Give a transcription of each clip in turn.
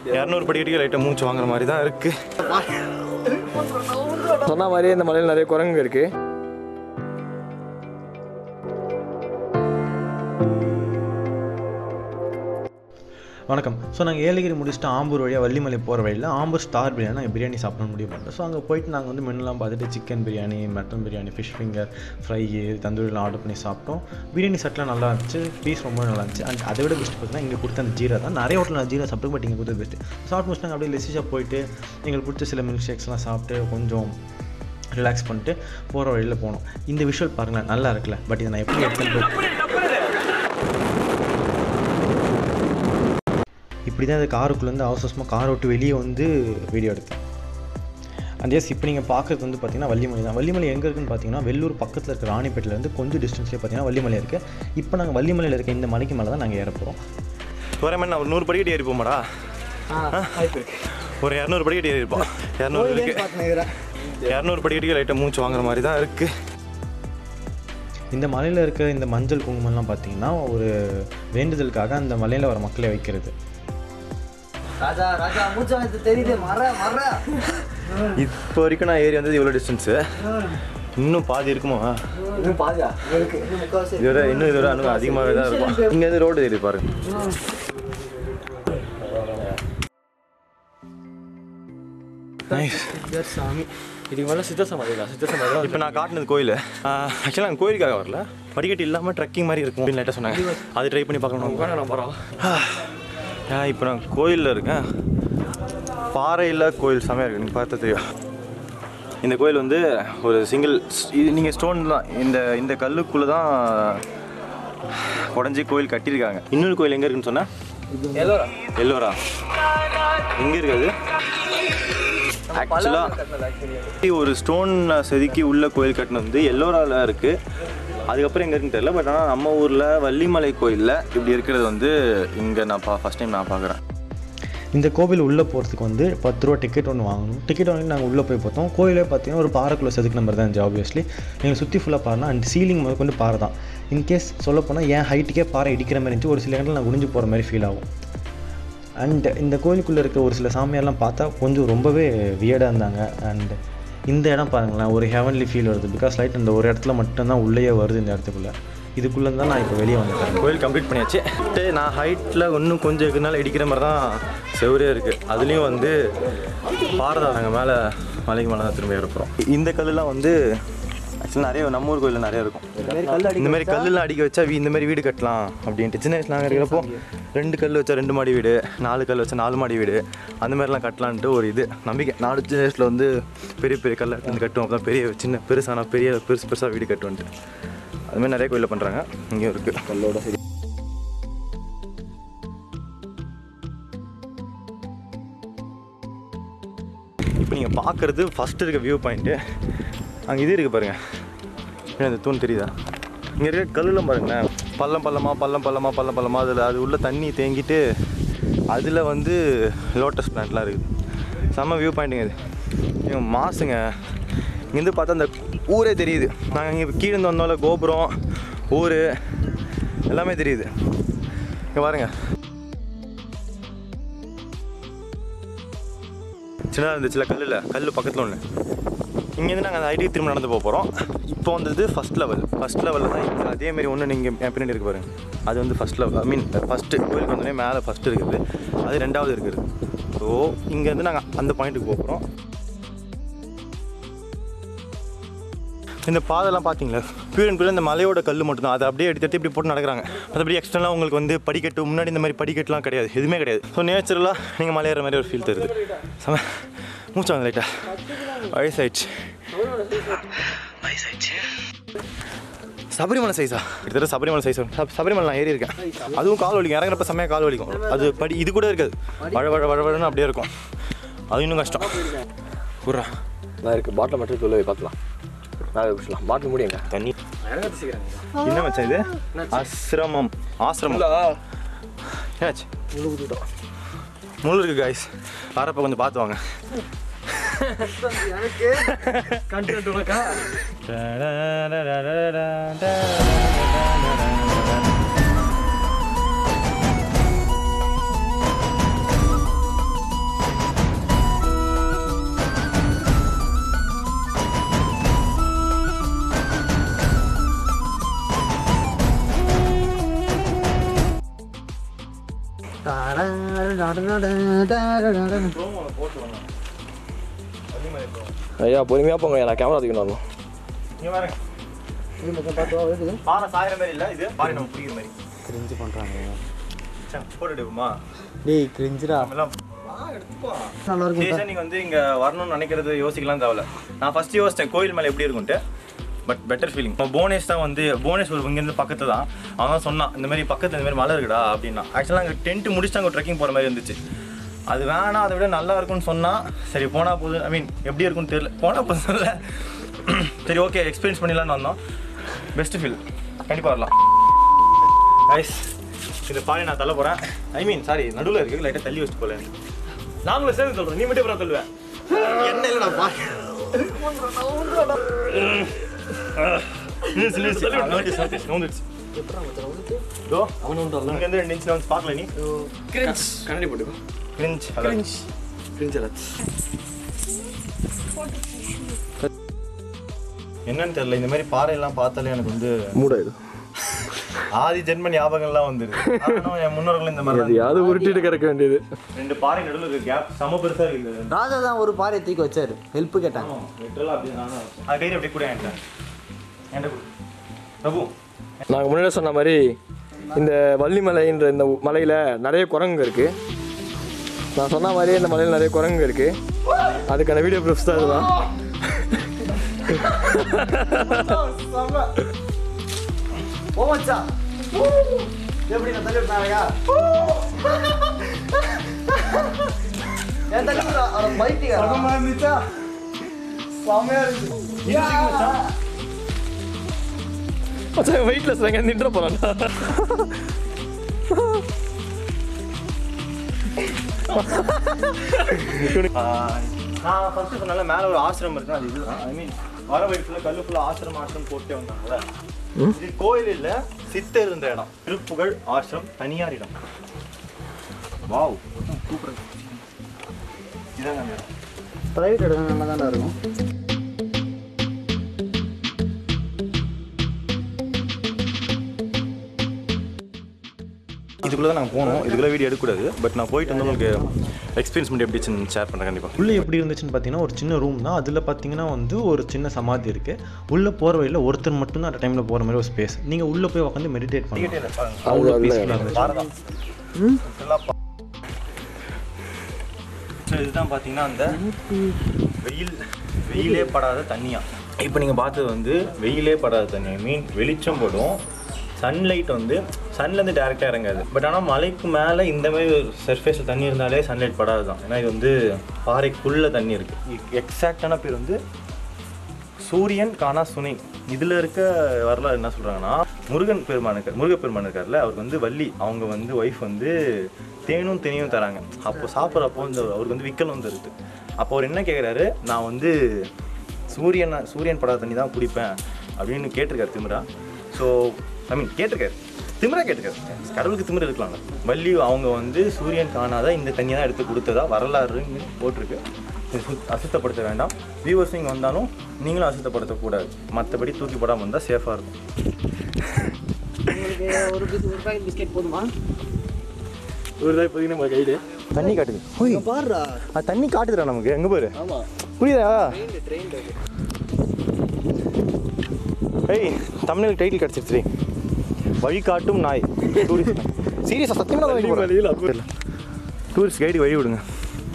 இரநூறு படிக்கட்டுக்கு லைட்டாக மூச்சு வாங்குற மாதிரி தான் இருக்குது சொன்ன மாதிரியே இந்த மலையில் நிறைய குரங்குங்க இருக்குது வணக்கம் ஸோ நாங்கள் ஏலகிரி முடிச்சுட்டு ஆம்பூர் வழியாக வள்ளிமலை போகிற வழியில் ஆம்பூர் ஸ்டார் பிரியாணி நாங்கள் பிரியாணி சாப்பிடணும்னு முடிவு பண்ணோம் ஸோ அங்கே போயிட்டு நாங்கள் வந்து மெனுலாம் பார்த்துட்டு chicken biryani mutton biryani fish finger fry தந்தூரிலாம் ஆர்டர் பண்ணி சாப்பிட்டோம் பிரியாணி செட்லாம் நல்லா இருந்துச்சு பீஸ் ரொம்ப நல்லா இருந்துச்சு அண்ட் அதை விட பெஸ்ட் பார்த்தீங்கன்னா இங்கே கொடுத்த அந்த ஜீரா தான் நிறைய ஹோட்டல் நான் ஜீரா சாப்பிட்டு பட் இங்கே கொடுத்தது பெஸ்ட்டு சாப்பிட்டு முடிச்சுட்டு நாங்கள் அப்படியே லெசிஷாக போயிட்டு எங்களுக்கு பிடிச்ச சில மில்க் ஷேக்ஸ்லாம் சாப்பிட்டு கொஞ்சம் ரிலாக்ஸ் பண்ணிட்டு போகிற வழியில் போனோம் இந்த விஷுவல் பாருங்களேன் நல்லா இருக்குல்ல பட் இதை நான் எப்படி எடுத்துகிட்டு போய் இப்படி தான் இந்த காருக்குள்ளேருந்து அவசரமாக காரை விட்டு வெளியே வந்து வீடியோ எடுத்தேன் அண்ட் எஸ் இப்போ நீங்கள் பார்க்குறது வந்து பார்த்தீங்கன்னா வள்ளிமலை தான் வள்ளிமலை எங்கே இருக்குன்னு பார்த்தீங்கன்னா வெள்ளூர் பக்கத்தில் இருக்க ராணிப்பேட்டிலேருந்து கொஞ்சம் டிஸ்டன்ஸ்லேயே பார்த்தீங்கன்னா வள்ளிமலை இருக்குது இப்போ நாங்கள் வள்ளிமலையில் இருக்க இந்த மலைக்கு மேலே தான் நாங்கள் ஏற போகிறோம் ஒரே மாதிரி நான் ஒரு நூறு படிக்கட்டு ஏறி போமாடா ஒரு இரநூறு படிக்கட்டு ஏறி இருப்போம் இரநூறு இருக்கு இரநூறு படிக்கட்டுக்கு லைட்டாக மூச்சு வாங்குற மாதிரி தான் இருக்குது இந்த மலையில் இருக்க இந்த மஞ்சள் குங்குமம்லாம் பார்த்தீங்கன்னா ஒரு வேண்டுதலுக்காக அந்த மலையில் வர மக்களை வைக்கிறது ராஜா ராஜா மூச்சு வாங்க தெரியுது மர மர இப்போ வரைக்கும் நான் ஏறி வந்தது இவ்வளோ டிஸ்டன்ஸு இன்னும் பாதி இருக்குமா இன்னும் பாதியா உங்களுக்கு இன்னும் முக்கால்வாசி இதோட இன்னும் இதோட அனுபவம் அதிகமாகவே தான் இருக்கும் இங்கேருந்து ரோடு ஏறி பாருங்க பேர் சாமி இதுக்கு மேலே சித்த சமாதி இல்லை சித்த சமாதி தான் இப்போ நான் காட்டினது கோயில் ஆக்சுவலாக நான் கோயிலுக்காக வரல படிக்கட்டு இல்லாமல் ட்ரெக்கிங் மாதிரி இருக்கும் அப்படின்னு லைட்டாக சொன்னாங்க அது ட்ரை பண்ணி பார்க்கணும் நான் போகிறோம் ஆ இப்போ நான் கோயிலில் இருக்கேன் பாறையில் கோயில் செமையாக இருக்கு நீங்கள் பார்த்தா தெரியும் இந்த கோயில் வந்து ஒரு சிங்கிள் இது நீங்கள் ஸ்டோன் தான் இந்த இந்த கல்லுக்குள்ளே தான் உடஞ்சி கோயில் கட்டியிருக்காங்க இன்னொரு கோயில் எங்கே இருக்குன்னு சொன்னால் எல்லோரா எல்லோரா எங்கே இருக்காது ஆக்சுவலாக ஒரு ஸ்டோன் செதுக்கி உள்ள கோயில் கட்டினது வந்து எல்லோராவில் இருக்குது அதுக்கப்புறம் எங்கே இருக்குன்னு தெரியல பட் ஆனால் நம்ம ஊரில் வள்ளிமலை கோயிலில் இப்படி இருக்கிறது வந்து இங்கே நான் பா ஃபஸ்ட் டைம் நான் பார்க்குறேன் இந்த கோவில் உள்ளே போகிறதுக்கு வந்து பத்து ரூபா டிக்கெட் ஒன்று வாங்கணும் டிக்கெட் வாங்கி நாங்கள் உள்ளே போய் பார்த்தோம் கோயிலே பார்த்தீங்கன்னா ஒரு பாறைக்குள்ளே செதுக்கு நம்பர் தான் இருந்துச்சு ஆப்வியஸ்லி நீங்கள் சுற்றி ஃபுல்லாக பாருனா அண்ட் சீலிங் முதல் கொண்டு பாறை தான் இன்கேஸ் சொல்லப்போனால் என் ஹைட்டுக்கே பாறை இடிக்கிற மாதிரி இருந்துச்சு ஒரு சில இடத்துல நான் குனிஞ்சு போகிற மாதிரி ஃபீல் ஆகும் அண்ட் இந்த கோயிலுக்குள்ளே இருக்க ஒரு சில சாமியார்லாம் பார்த்தா கொஞ்சம் ரொம்பவே வியர்டாக இருந்தாங்க அண்ட் இந்த இடம் பாருங்களேன் ஒரு ஹெவன்லி ஃபீல் வருது பிகாஸ் லைட் அந்த ஒரு இடத்துல மட்டும்தான் உள்ளேயே வருது இந்த இடத்துக்குள்ளே இதுக்குள்ளே தான் நான் இப்போ வெளியே வந்துட்டேன் கோயில் கம்ப்ளீட் பண்ணியாச்சு டே, நான் ஹைட்டில் இன்னும் கொஞ்சம் இருக்கிறனால இடிக்கிற மாதிரி தான் செவரே இருக்குது அதுலேயும் வந்து பாறை தான் நாங்கள் மேலே மலைக்கு மேலே தான் திரும்ப ஏறப்போகிறோம் இந்த கல்லுலாம் வந்து ஆக்சுவலாக நிறைய நம்ம ஊர் கோயிலில் நிறைய இருக்கும் இந்த மாதிரி கல்லுலாம் அடிக்க வச்சா வீ- இந்த மாதிரி வீடு கட்டலாம் அப்படின்ட்டு சின்ன வயசுல நாங்கள் இருக்கிறப்போ ரெண்டு கல் வச்சா ரெண்டு மாடி வீடு நாலு கல் வச்சா நாலு மாடி வீடு அந்த மாதிரிலாம் கட்டலான்ட்டு ஒரு இது நம்பிக்கை நாடு சின்ன வயசில் வந்து பெரிய பெரிய கல்லை வந்து கட்டுவோம் அப்போ பெரிய சின்ன பெருசான பெரிய பெருசு பெருசாக வீடு கட்டுவோன்ட்டு அது மாதிரி நிறைய கோயிலில் பண்ணுறாங்க இங்கேயும் இருக்குது கல்லோட சரி இப்போ நீங்கள் பார்க்குறது ஃபஸ்ட்டு இருக்க வியூ பாயிண்ட்டு அங்கே இது இருக்குது பாருங்கள் ஏன் இந்த தூண் தெரியுதா இங்கே இருக்க கல்லுலாம் பாருங்களேன் பள்ளம் பள்ளமாக பள்ளம் பள்ளமாக பள்ளம் பள்ளமாக அதில் அது உள்ள தண்ணி தேங்கிட்டு அதில் வந்து லோட்டஸ் பிளான்ட்லாம் இருக்குது செம்ம வியூ பாயிண்ட்டுங்க இது இவங்க மாசுங்க இங்கேருந்து பார்த்தா அந்த ஊரே தெரியுது நாங்கள் இங்கே கீழே இருந்து வந்தோம்ல கோபுரம் ஊர் எல்லாமே தெரியுது இங்கே பாருங்க சின்னதாக இருந்துச்சுல கல்லில் கல் பக்கத்தில் ஒன்று இங்கேருந்து நாங்கள் அந்த ஐடி திரும்ப நடந்து போக போகிறோம் இப்போ வந்தது ஃபஸ்ட் லெவல் ஃபஸ்ட் லெவலில் தான் இங்கே அதேமாரி ஒன்று நீங்கள் என் பின்னாடி இருக்கு பாருங்க அது வந்து first level I mean first கோயிலுக்கு வந்தோடனே மேலே ஃபஸ்ட்டு இருக்குது அது ரெண்டாவது இருக்குது ஸோ இங்கேருந்து நாங்கள் அந்த பாயிண்ட்டுக்கு போக போகிறோம் இந்த பாதெல்லாம் பார்த்தீங்களா பியூர் அண்ட் பியூர் இந்த மலையோட கல் மட்டும்தான் அதை அப்படியே எடுத்து எடுத்து இப்படி போட்டு நடக்கிறாங்க மற்றபடி எக்ஸ்டர்னலாக உங்களுக்கு வந்து படிக்கட்டு முன்னாடி இந்த மாதிரி படிக்கட்டுலாம் கிடையாது எதுவுமே கிடையாது ஸோ நேச்சுரலாக நீங்கள் மலையேற மாதிரி ஒரு ஃபீல் தருது செம மூச்சாங்க லைட்டா வயசாயிடுச்சு சபரிமலை சைஸா கிட்டத்தட்ட சபரிமலை சைஸ் சபரிமலை நான் ஏறி இருக்கேன் அதுவும் கால் வலிக்கும் இறங்குறப்ப செம்மையாக கால் வலிக்கும் அது படி இது கூட இருக்காது வழ வழ வழ வழன்னு அப்படியே இருக்கும் அது இன்னும் கஷ்டம் குர்ரா நான் இருக்குது பாட்டில் மட்டும் தொழில் பார்க்கலாம் மேலே பிடிச்சலாம் பாட்டில் முடியுங்க தண்ணி இறங்கத்து சீக்கிரம் என்ன மச்சான் இது ஆசிரமம் ஆசிரமம் என்னாச்சு முள் இருக்கு காய்ஸ் வரப்ப கொஞ்சம் பார்த்து வாங்க கண்டென்ட் உனக்கா ஐயா பொறுமையாக போங்க நான் கேமரா தூக்கிட்டு வரணும் இங்க பாருங்க பாறை சாயிற மாதிரி இல்ல இது பாறை நம்ம புரியுற மாதிரி கிரிஞ்சு பண்றாங்க சரி, போட்டு எடுப்போமா டேய் கிரிஞ்சுடா எல்லாம் நல்லா இருக்கும் ஸ்டேஷன் நீங்க வந்து இங்க வரணும்னு நினைக்கிறது யோசிக்கலாம் தேவையில்ல நான் ஃபர்ஸ்ட் யோசிச்சேன் கோயில் மேல எப்படி இருக்கும்ட்டு பட் பெட்டர் ஃபீலிங் போனேஸ் தான் வந்து போனேஸ் ஒரு இங்கேருந்து பக்கத்து தான் அவன் தான் சொன்னான் இந்த மாதிரி பக்கத்துல இந்த மாதிரி மலை இருக்குடா அப்படின்னா ஆக்சுவலாக அங்கே டென்ட் முடிச்சுட்டு அங்கே ட்ரெக்கிங் போகிற மாதிரி இருந்துச்சு அது வேணாம் அதை விட நல்லா இருக்கும்னு சொன்னா சரி போனா போது ஐ மீன் எப்படி இருக்கும்னு தெரியல போனா போதும் சொல்ல சரி ஓகே எக்ஸ்பீரியன்ஸ் பண்ணிடலாம்னு வந்தோம் பெஸ்ட் ஃபீல் கண்டிப்பாக வரலாம் ஐஸ் இந்த பானை நான் தள்ள போகிறேன் ஐ மீன் சாரி நடுவில் இருக்கு லைட்டாக தள்ளி வச்சுட்டு போல நாங்களும் சேர்ந்து சொல்கிறோம் நீ மட்டும் அப்புறம் சொல்லுவேன் என்ன இல்லை நான் பாய் நிறுத்து, நிறுத்து. ஆ, நோண்டிச்சு, நோண்டிச்சு, நோண்டிச்சு. இதோ, இங்கேருந்து ரெண்டு inch நவுந்து பார்க்கல நீ கண்ணாடி போட்டுக்கோ Cringe, அதான். என்னன்னு தெரியல இந்த மாதிரி பாறையெல்லாம் பார்த்தாலே எனக்கு வந்து மூடாயிடும் ஆதி ஜென்ம ஞாபகம்லாம் வந்துருது ஆனாலும் என் முன்னோர்கள் இந்த மாதிரி தான் எதையாவது உருட்டிட்டு கிடக்க வேண்டியது ரெண்டு பாறை நடுவில் இருக்க கேப் செம பெருசா இருக்குது ராஜா தான் ஒரு பாறையை தூக்கி வச்சாரு ஹெல்ப் கேட்டாங்க லிட்டரலாக அப்படி நானும் அது கையில் அப்படியே கூட என்கிட்ட என்கிட்ட கொடு. பிரபு நாங்கள் முன்னாடி சொன்ன மாதிரி இந்த வள்ளிமலைன்ற இந்த மலையில் நிறைய குரங்கு இருக்குது நான் சொன்ன மாதிரியே இந்த மலையில் நிறைய குரங்கு இருக்குது அதுக்கான வீடியோ ப்ரூஃப்ஸ் தான் இதுதான் ஓ மச்சா எப்படி நான் தள்ளி விட்டாங்க ஏன் தள்ளி விட்டா அவன் பைத்தியம் இருந்துச்சா செமையா இருக்கு மச்சான் வெயிட்லெஸ் நாங்கள் நின்ற போகிறான்டா ஆஹ், நான் ஃபர்ஸ்ட் சொன்னால மேலே ஒரு ஆசிரமம் இருக்கு அது இதுதான் ஐ மீன் வர வழி ஃபுல்லாக கல்லு ஃபுல்லாக ஆசிரமம் ஆசிரமம் போட்டே வந்தாங்கல்ல இது கோயில் இல்ல சித்தர் இருந்த இடம் திருப்புகழ் ஆசிரம் தனியார் இடம் வாவ் சூப்பர் இதாங்க அந்த இடம் ப்ரைவேட் இடம் நல்லா தான் இருக்கும் இதுக்குள்ள தான் நாங்கள் போனோம் இதுக்குள்ள வீடியோ எடுக்கக்கூடாது பட் நான் போயிட்டு வந்து உங்களுக்கு எக்ஸ்பீரியன்ஸ் பண்ணி எப்படி ஷேர் பண்ணுறேன் கண்டிப்பாக உள்ளே எப்படி இருந்துச்சுன்னு பார்த்தீங்கன்னா ஒரு சின்ன ரூம் தான் அதில் பார்த்தீங்கன்னா வந்து ஒரு சின்ன சமாதி இருக்குது உள்ளே போகிற வழியில் ஒருத்தர் மட்டும்தான் அந்த டைமில் போகிற மாதிரி ஒரு ஸ்பேஸ் நீங்கள் உள்ளே போய் உட்காந்து மெடிடேட் பண்ணலாம் அவ்வளோ பீஸ்ஃபுல்லாக இருந்துச்சு பாரதம் ஸோ இதுதான் பார்த்தீங்கன்னா அந்த வெயில் வெயிலே படாத தண்ணியா இப்போ நீங்கள் பார்த்தது வந்து வெயிலே படாத தண்ணி மீன் வெளிச்சம் படும் சன்லைட் வந்து சன்லேருந்து டேரெக்டாக இறங்காது பட் ஆனால் மலைக்கு மேலே இந்த மாதிரி ஒரு சர்ஃபேஸில் தண்ணி இருந்தாலே சன்லைட் படாது தான் ஏன்னா இது வந்து பாறைக்குள்ளே தண்ணி இருக்குது எக்ஸாக்டான பேர் வந்து சூரியன் காணா சுனை இதில் இருக்க வரலாறு என்ன சொல்கிறாங்கன்னா முருகன் பெருமான் இருக்கார் முருகப்பெருமான் இருக்கார்ல அவருக்கு வந்து வள்ளி அவங்க வந்து ஒய்ஃப் வந்து தேனும் தேனியும் தராங்க அப்போ சாப்பிட்றப்போ இந்த அவருக்கு வந்து விக்கல் வந்து இருக்கு அப்போ அவர் என்ன கேட்குறாரு நான் வந்து சூரியன் சூரியன் படாத தண்ணி தான் குடிப்பேன் அப்படின்னு கேட்டிருக்காரு திமிரா ஸோ ஐ மீன் கேட்டிருக்காரு திமிரா கேட்டிருக்காரு கடவுளுக்கு திமிர இருக்கலாம்ல வள்ளி அவங்க வந்து சூரியன் காணாத இந்த தண்ணியை தான் எடுத்து கொடுத்ததா வரலாறுன்னு போட்டிருக்கு இது சுத்- அசுத்தப்படுத்த வேண்டாம் வியூவர்ஸ் இங்கே வந்தாலும் நீங்களும் அசுத்தப்படுத்தக்கூடாது மற்றபடி தூக்கி போடாமல் இருந்தால் சேஃபாக இருக்கும் உங்களுக்கு ஒரு பிஸ் ஒரு பாக்கெட் பிஸ்கெட் போதுமா ஒரு தான் இப்போதைக்கு நம்ம கைடு தண்ணி காட்டுது ஓய் பாருடா அது தண்ணி காட்டுதுடா நமக்கு எங்கே பாரு ஆமா புரியுதா ட்ரெயின் ட்ரெயின் ஏய் தமிழ் டைட்டில் கிடச்சிருச்சு வழிகாட்டும் நாய் டூரிஸ்ட் சீரியஸாக சத்தியமாக வழியில் அப்போ டூரிஸ்ட் கைடு வழி விடுங்க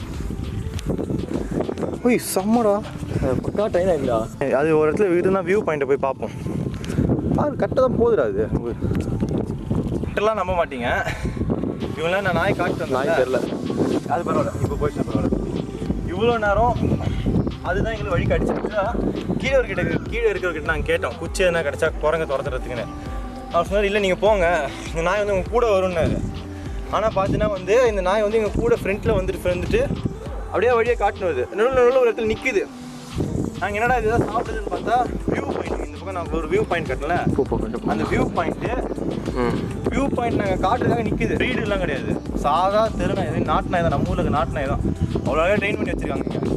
ஓய் செம்மடா பக்கா ட்ரெயின் ஆகிங்களா அது ஒரு இடத்துல வீடுனா வியூ பாயிண்ட்டை போய் பார்ப்போம் பாரு கரெக்டாக தான் போகுதுடா அது கரெக்டெல்லாம் நம்ப மாட்டீங்க இவங்களாம் நான் நாய் காட்டு நாய் தெரில அது பரவாயில்ல இப்போ போயிடுச்சு பரவாயில்ல இவ்வளோ நேரம் அதுதான் எங்களுக்கு வழி கடிச்சிருச்சா கீழே ஒரு கிட்ட கீழே இருக்கிறவர்கிட்ட நாங்கள் கேட்டோம் குச்சி எதனா கிடச்சா குரங்க துரத்துறதுக்குன்னு அவர் சொன்னார் இல்லை நீங்கள் போங்க இந்த நாய் வந்து உங்கள் கூட வரும்னாரு ஆனால் பார்த்தீங்கன்னா வந்து இந்த நாய் வந்து எங்கள் கூட ஃப்ரண்ட்டில் வந்துட்டு வந்துட்டு அப்படியே வழியே காட்டுனு வருது நடுவில் நடுவில் ஒரு இடத்துல நிற்குது நாங்கள் என்னடா இதுதான் சாப்பிடுதுன்னு பார்த்தா வியூ பாயிண்ட் இந்த பக்கம் நான் ஒரு வியூ பாயிண்ட் கட்டல அந்த வியூ பாயிண்ட்டு வியூ பாயிண்ட் நாங்கள் காட்டுறதுக்காக நிற்குது ரீடுலாம் கிடையாது சாதா தெரு நாய் இது நாட்டு நாய் தான் நம்ம ஊருக்கு நாட்டு நாய் தான் அவ்வளோ அழகாக ட்ரெயின் பண்ணி வச்சிருக்காங்க இங்க.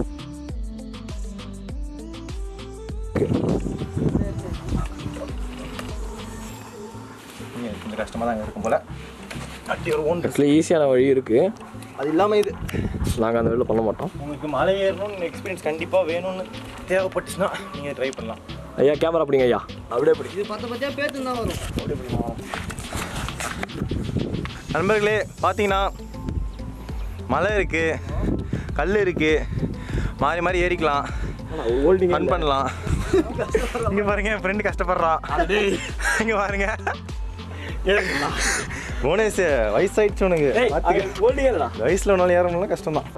இங்க கொஞ்சம் கஷ்டமாக தான் இருக்கும் போல அட்டி ஒரு ஒன்று ஆக்சுவலி ஈஸியான வழி இருக்குது அது இல்லாமல் இது நாங்கள் அந்த வெளியில் பண்ண மாட்டோம் உங்களுக்கு மலை ஏறணும்னு எக்ஸ்பீரியன்ஸ் கண்டிப்பாக வேணும்னு தேவைப்பட்டுச்சுன்னா நீங்கள் ட்ரை பண்ணலாம் ஐயா கேமரா பிடிங்க ஐயா அப்படியே பிடி இது பத்த பத்தியா பேத்து தான் வரும் நண்பர்களே பார்த்தீங்கன்னா மலை இருக்குது கல் இருக்குது மாறி மாறி ஏறிக்கலாம் ஹோல்டிங் ஃபன் பண்ணலாம் இங்கே பாருங்க என் ஃப்ரெண்டு கஷ்டப்படுறான் இங்கே பாருங்க புவனேஷ் வயசாயிடுச்சு உனக்கு பார்த்துக்க ஹோல்டிங் இல்லைடா வயசில் ஒன்றாலும் ஏறணும்னா கஷ்டம் தான்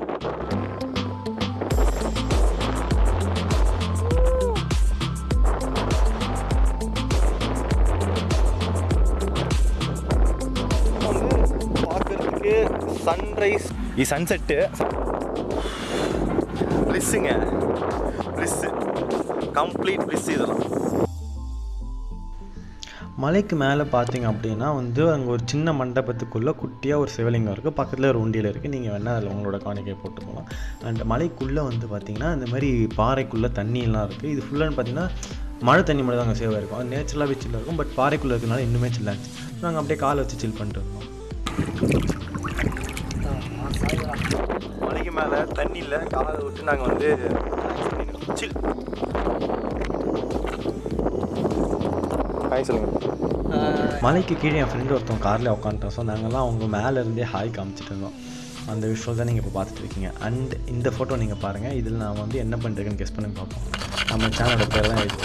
பார்க்கறதுக்கு சன்ரைஸ் இது சன்செட்டு ப்ளிஸ்ஸுங்க ப்ளிஸ்ஸு கம்ப்ளீட் ப்ளிஸ் இதெல்லாம் மலைக்கு மேலே பார்த்தீங்க அப்படின்னா வந்து அங்கே ஒரு சின்ன மண்டபத்துக்குள்ளே குட்டியாக ஒரு சிவலிங்கம் இருக்குது பக்கத்தில் ஒரு உண்டியல் இருக்குது நீங்கள் வேணால் அதில் உங்களோட காணிக்கை போட்டு போகலாம் அண்ட் மலைக்குள்ளே வந்து பார்த்தீங்கன்னா இந்த மாதிரி பாறைக்குள்ளே தண்ணியெல்லாம் இருக்குது இது ஃபுல்லான்னு பார்த்தீங்கன்னா மழை தண்ணி மட்டும் தான் அங்கே சேவாக இருக்கும் அது நேச்சுரலாகவே சில்லாக இருக்கும் பட் பாறைக்குள்ளே இருக்கிறனால இன்னுமே சில்லாக இருந்துச்சு நாங்கள் அப்படியே காலை வச்சு சில் பண்ணிட்டு இருந்தோம் மலைக்கு மேலே தண்ணியில் காலை விட்டு நாங்கள் வந்து சில் ஹாய் சொல்லுங்கள் மலைக்கு கீழே என் ஃப்ரெண்டு ஒருத்தவங்க காரில் உட்காந்துட்டோம் ஸோ நாங்கள்லாம் அவங்க மேலே இருந்தே ஹாய் காமிச்சிட்டு இருந்தோம் அந்த விஷயம் தான் நீங்கள் இப்போ பார்த்துட்டு இருக்கீங்க அண்ட் இந்த ஃபோட்டோ நீங்கள் பாருங்கள் இதில் நான் வந்து என்ன பண்ணுறேன்னு கெஸ் பண்ணி பார்ப்போம் நம்ம சேனலோட பேர் தான் இது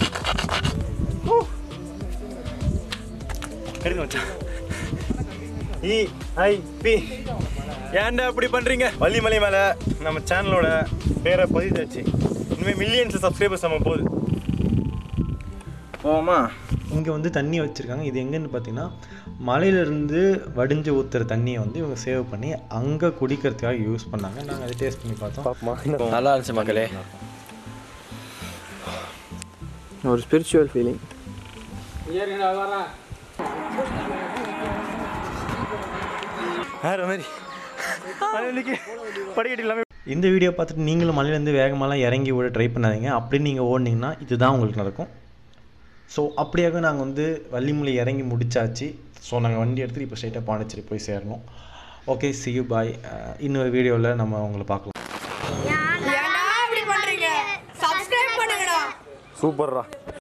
எடுத்து மச்சான் இ ஐ பி ஏன்டா இப்படி பண்ணுறீங்க வள்ளிமலை மேலே நம்ம சேனலோட பேரை பதிச்சாச்சு இனிமேல் மில்லியன்ஸ் சப்ஸ்கிரைபர்ஸ் நம்ம போகுது போவோமா இங்கே வந்து தண்ணி வச்சுருக்காங்க இது எங்கன்னு பார்த்தீங்கன்னா மலையிலேருந்து வடிஞ்சு ஊற்றுற தண்ணியை வந்து இவங்க சேவ் பண்ணி அங்கே குடிக்கிறதுக்காக யூஸ் பண்ணாங்க நாங்கள் அதை டேஸ்ட் பண்ணி பார்த்தோம் பாப்போமா நல்லா இருந்துச்சு மக்களே ஒரு ஸ்பிரிச்சுவல் ஃபீலிங் வேறு மாதிரி இன்னைக்கு படிக்கட்டு இல்லாமல் இந்த வீடியோ பார்த்துட்டு நீங்களும் மலையிலேருந்து வேகமாலாம் இறங்கி விட ட்ரை பண்ணாதீங்க அப்படி நீங்கள் ஓடினீங்கன்னா இதுதான் உங்களுக்கு நடக்கும் ஸோ அப்படியாக நாங்கள் வந்து வள்ளிமலை இறங்கி முடிச்சாச்சு ஸோ நாங்கள் வண்டி எடுத்துகிட்டு இப்போ ஸ்ட்ரைட்டாக பாண்டிச்சேரி போய் சேரணும் ஓகே see you பாய் இன்னொரு வீடியோவில் நம்ம உங்களை பார்க்கலாம் ஏன்டா இப்படி பண்றீங்க சப்ஸ்கிரைப் பண்ணுங்கடா சூப்பர்ரா